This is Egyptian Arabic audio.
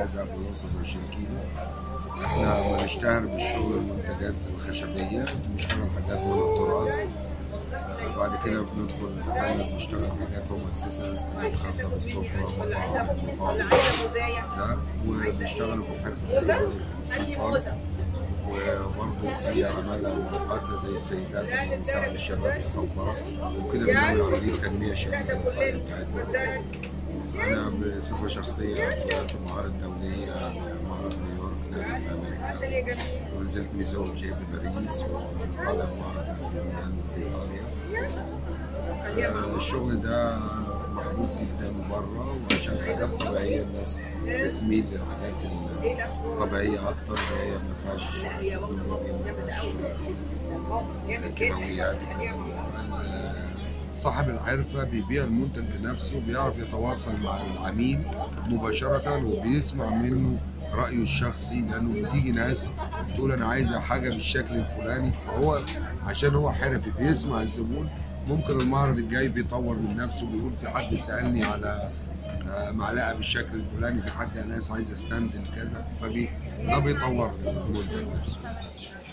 بيذهب ويوصل 20 كيلو احنا بنشتهر بالشغل المنتجات الخشبيه بنشتغل حاجات من التراث آه، بعد كده بندخل دخلنا بنشتغل حاجات هوم اكسسوارز حاجات خاصه بالسفره مقاعد مقاعد ده وبنشتغل في حرفه الرياضي الصنفار وبرضه في عمالة مؤقتة زي السيدات اللي بنساعد الشباب في الصنفرة وكده بنعمل عملية تنمية شاملة للقرية بتاعتنا. أنا بصفة شخصية طلعت معارض دولية معرض نيويورك نعم في أمريكا ونزلت ميزو جي في باريس وطالع معرض ألمان في إيطاليا آه، الشغل ده محبوب جدا بره وعشان حاجات طبيعية الناس بتميل للحاجات الطبيعية أكتر اللي هي ما فيهاش تكنولوجيا ما فيهاش كيماويات صاحب الحرفة بيبيع المنتج بنفسه بيعرف يتواصل مع العميل مباشرة وبيسمع منه رأيه الشخصي لأنه بتيجي ناس تقول أنا عايزة حاجة بالشكل الفلاني فهو عشان هو حرفي بيسمع الزبون ممكن المعرض الجاي بيطور من نفسه بيقول في حد سألني على آه، معلقة بالشكل الفلاني في حد ناس عايزة ستاند كذا فبي ده بيطور المنتج نفسه